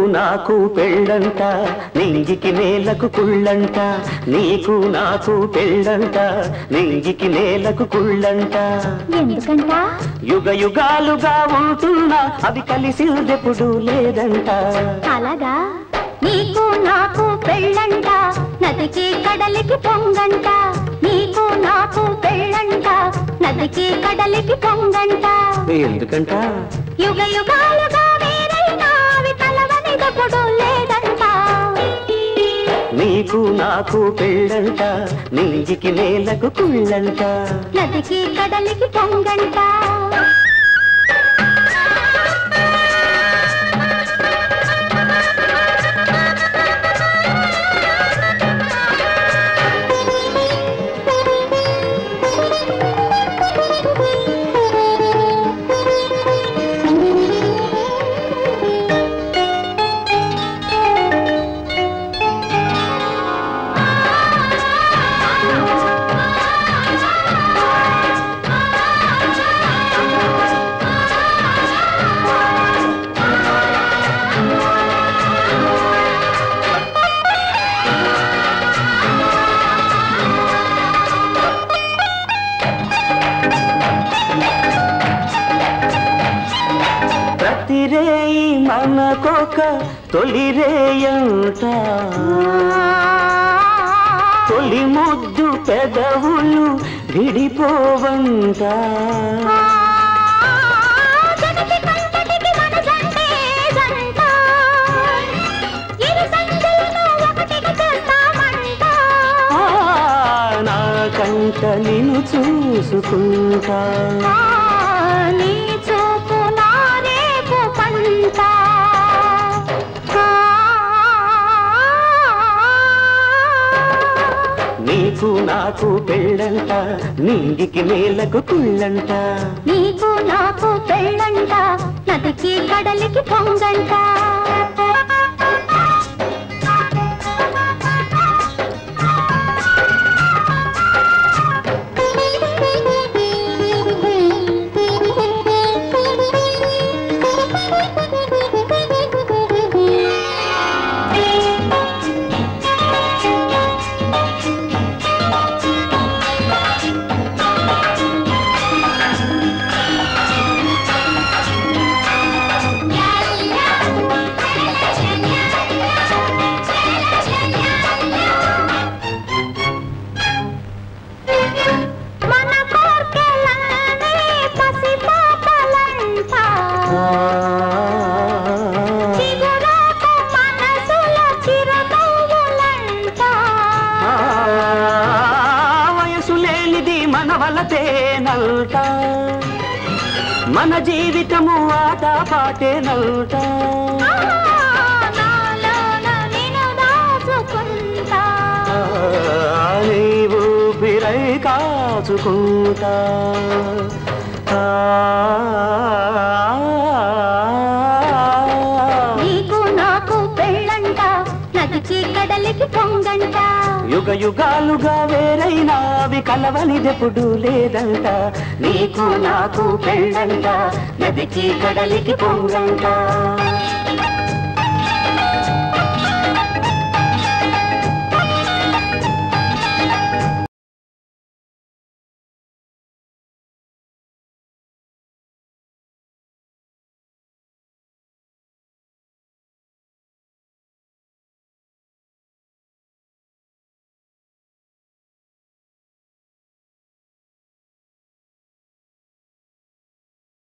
నాకు పెళ్ళంట నింగికి నేలకు కుళ్ళంట నీకు నాకు పెళ్ళంట నింగికి నేలకు కుళ్ళంట ఎందుకంట యుగ యుగాలుగా ఉంటున్నా అవి కలిసిందెప్పుడు లేదంట అలాగా నీకు నాకు పెళ్ళంట నదికి కడలికి పొంగంట నీకు నాకు పెళ్ళంట నదికి కడలికి పొంగంట ఎందుకంట యుగ యుగాలుగా వేరైనా అవి కలవనిదప్పుడు లేదంట నీకు నాకు పెళ్ళంట నింగికి నేలకు కుళ్ళంట నదికి కడలికి పొంగంట ప్రతి రేయి మనకొక తొలి రేయంట తొలి ముద్దు పెదవులు విడిపోవంట జనకి కంటటికి మన జంటే జంట. ఇరు సంచులను ఒకటిగా చేస్తామంట. ఆ, నాకంట నిన్ను చూసుకుంటా ఆ, నీ చూపు నా రేపు పంట. నీకు నాకు పెళ్ళంట నింగికి నేలకు కుళ్ళంట నీకు నాకు పెళ్ళంట నదికి కడలికి పొంగంట మన కోర్కెలన్నీ పసిపాపలంట. చిగురాకు మనసుల చిరునవ్వులంట. ఆ, వయసు లేనిది మన వలతేనల్ట మన జీవితము ఆట పాటేనల్ట ఆ, నాలోన నిన్ను దాచుకుంటా. నీవు బిరై కాచుకుంటా ఆ, నీకు నాకు పెళ్ళంట నదికి కడలికి పొంగంట యుగ యుగాలుగా వేరైనా అవి కలవనిదెప్పుడు లేదంట నీకు నాకు పెళ్ళంట నదికి కడలికి పొంగంట